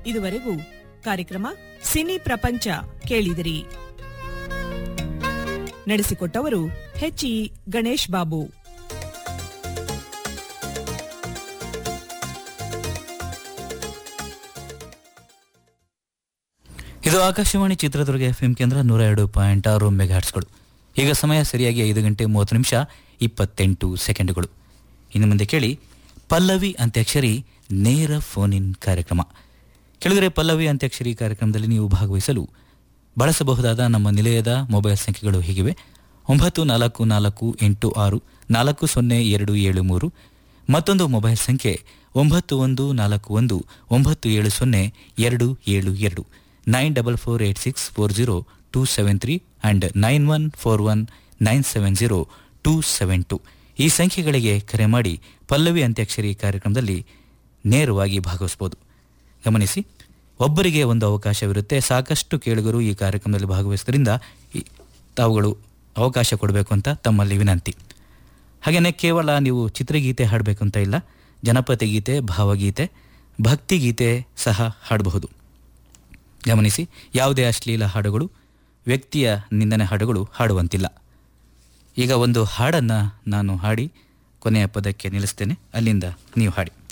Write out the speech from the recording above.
ಇದುವರೆಗೂ ಕಾರ್ಯಕ್ರಮ ಸಿನಿ ಪ್ರಪಂಚ ಕೇಳಿದಿರಿ ನಡೆಸಿಕೊಟ್ಟವರು ಹೆಚ್ಇ ಗಣೇಶ್ ಬಾಬು ಇದು ಆಕಾಶವಾಣಿ ಚಿತ್ರದುರ್ಗ ಎಫ್ ಕೇಂದ್ರ ನೂರ ಎರಡು ಪಾಯಿಂಟ್ ಆರು ಮೆಗಾಟ್ಸ್ಗಳು ಈಗ ಸಮಯ ಸರಿಯಾಗಿ ಐದು ಗಂಟೆ ಮೂವತ್ತು ನಿಮಿಷ ಇಪ್ಪತ್ತೆಂಟು ಸೆಕೆಂಡುಗಳು ಇನ್ನು ಮುಂದೆ ಕೇಳಿ ಪಲ್ಲವಿ ಅಂತ್ಯಾಕ್ಷರಿ ನೇರ ಫೋನ್ ಇನ್ ಕಾರ್ಯಕ್ರಮ ಕೆಳಗರೆ ಪಲ್ಲವಿ ಅಂತ್ಯಾಕ್ಷರಿ ಕಾರ್ಯಕ್ರಮದಲ್ಲಿ ನೀವು ಭಾಗವಹಿಸಲು ಬಳಸಬಹುದಾದ ನಮ್ಮ ನಿಲಯದ ಮೊಬೈಲ್ ಸಂಖ್ಯೆಗಳು ಹೀಗಿವೆ ಒಂಬತ್ತು ನಾಲ್ಕು ನಾಲ್ಕು ಎಂಟು ಆರು ನಾಲ್ಕು ಸೊನ್ನೆ ಎರಡು ಏಳು ಮೂರು ಮತ್ತೊಂದು ಮೊಬೈಲ್ ಸಂಖ್ಯೆ ಒಂಬತ್ತು ಒಂದು ನಾಲ್ಕು ಒಂದು ಒಂಬತ್ತು ಏಳು ಸೊನ್ನೆ ಎರಡು ಏಳು ಎರಡು nine double four eight six four zero two seven three and nine one four one nine seven zero two seven two ಈ ಸಂಖ್ಯೆಗಳಿಗೆ ಕರೆ ಮಾಡಿ ಪಲ್ಲವಿ ಅಂತ್ಯಾಕ್ಷರಿ ಕಾರ್ಯಕ್ರಮದಲ್ಲಿ ನೇರವಾಗಿ ಭಾಗವಹಿಸಬಹುದು ಗಮನಿಸಿ ಒಬ್ಬರಿಗೆ ಒಂದು ಅವಕಾಶವಿರುತ್ತೆ ಸಾಕಷ್ಟು ಕೇಳುಗರು ಈ ಕಾರ್ಯಕ್ರಮದಲ್ಲಿ ಭಾಗವಹಿಸೋದ್ರಿಂದ ಈ- ತಾವುಗಳು ಅವಕಾಶ ಕೊಡಬೇಕು ಅಂತ ತಮ್ಮಲ್ಲಿ ವಿನಂತಿ ಹಾಗೆಯೇ ಕೇವಲ ನೀವು ಚಿತ್ರಗೀತೆ ಹಾಡಬೇಕು ಅಂತ ಇಲ್ಲ ಜನಪದ ಗೀತೆ ಭಾವಗೀತೆ ಭಕ್ತಿಗೀತೆ ಸಹ ಹಾಡಬಹುದು ಗಮನಿಸಿ ಯಾವುದೇ ಅಶ್ಲೀಲ ಹಾಡುಗಳು ವ್ಯಕ್ತಿಯ ನಿಂದನೆ ಹಾಡುಗಳು ಹಾಡುವಂತಿಲ್ಲ ಈಗ ಒಂದು ಹಾಡನ್ನು ನಾನು ಹಾಡಿ ಕೊನೆಯ ಪದಕ್ಕೆ ನಿಲ್ಲಿಸ್ತೇನೆ ಅಲ್ಲಿಂದ ನೀವು ಹಾಡಿ